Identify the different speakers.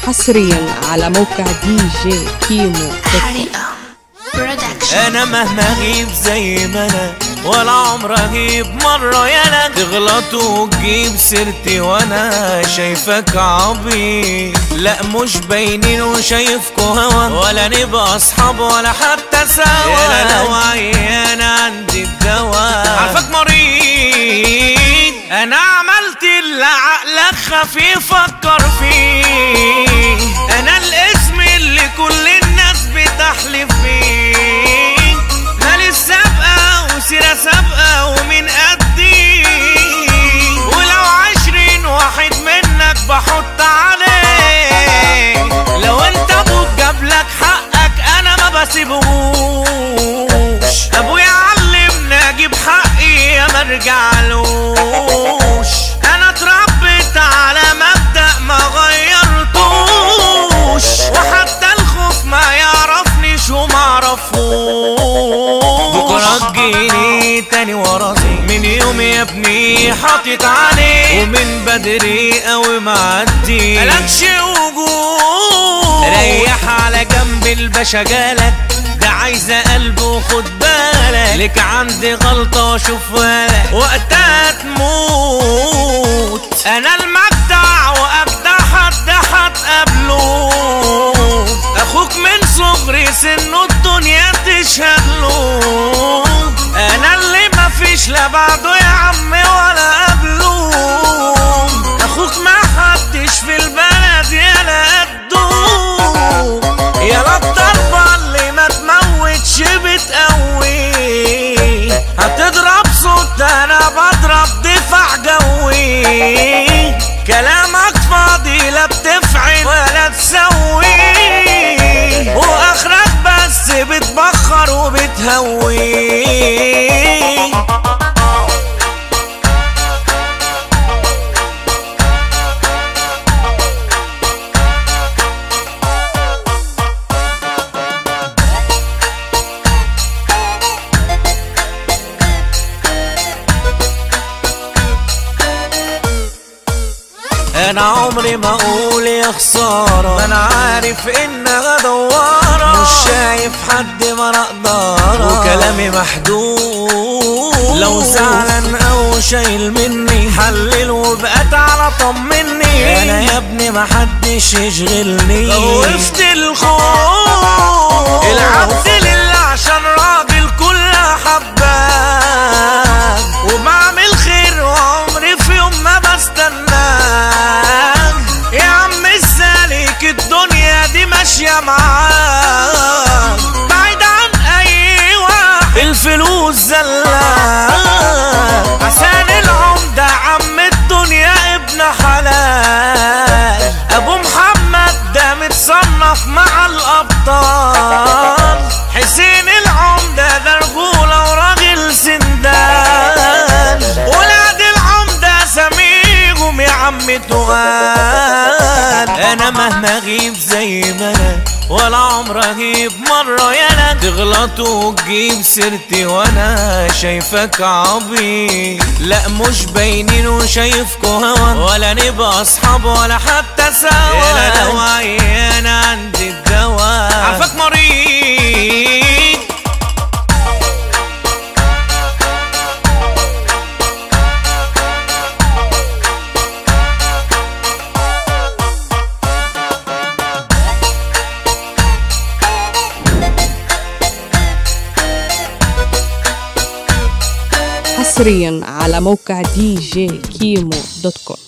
Speaker 1: حصريا على موقع دي جي كيمو دوت كوم.
Speaker 2: حريقة برودكشن
Speaker 3: انا مهما اغيب زي ما انا ولا عمر اغيب مرة يالا تغلط وتجيب سيرتي وانا شايفك عبيط لا مش باينين وشايفكوا هوا ولا نبقى اصحاب ولا حتى سوا يا لو عيان عندي الدواء عارفك مريض انا عملت اللي عقلك خفيف فكر فيه انا الاسم اللي كل الناس بتحلف فيه مالي السابقة وسيرة سابقة ومن قدي ولو عشرين واحد منك بحط عليه لو انت ابوك جابلك حقك انا ما بسيبهوش ابويا علمني اجيب حقي يا مرجعلوش انا اتربيت على مبدأ ما غيرتوش وحتى الخوف ما يعرفنيش وما عرفوش بكرة تجيني تاني وراسي من يوم يا ابني حاطط عليه ومن بدري قوي معدي ملكش وجود ريح على جنب الباشا جالك ده عايزة قلب وخد بالك لك عندي غلطة شوفها لك وقتها تموت انا المجدع وابدع حد هتقابله اخوك من صغري سنه الدنيا تشهد له انا اللي مفيش لا بعده يا عمي ولا قبله اخوك ما حدش في البلد يا قده يا الضربة اللي ما تموتش بتقوي هتضرب صوت انا بضرب دفاع جوي كلامك فاضي لا بتفعل ولا تسوي واخرك بس بتبخر وبتهوي انا عمري ما اقول يا خساره ما انا عارف انها دواره مش شايف حد ما اقدر وكلامي محدود لو زعلان او شايل مني حلل وبقى تعالى طمني انا يا ابني ما حدش يشغلني وقفت الخوف العبد لله عشان راجل كلها حباك وبعمل خير وعمري في يوم ما بستناك يا عم السالك الدنيا دي ماشية معاك بعيد عن أي واحد الفلوس زلاك حسن العمدة عم الدنيا ابن حلال أبو محمد ده متصنف مع الأبطال حسين العمدة ده رجولة وراجل سندان ولاد العمدة سميهم يا عم تقال انا مهما اغيب زي ما انا ولا عمر اغيب مرة يالا تغلط وتجيب سيرتي وانا شايفك عبيط لا مش باينين وشايفكوا هوا ولا نبقى اصحاب ولا حتى سوا يا لو عيان عندي الدواء عارفك مريض
Speaker 1: حصريا على موقع دي جي كيمو دوت كوم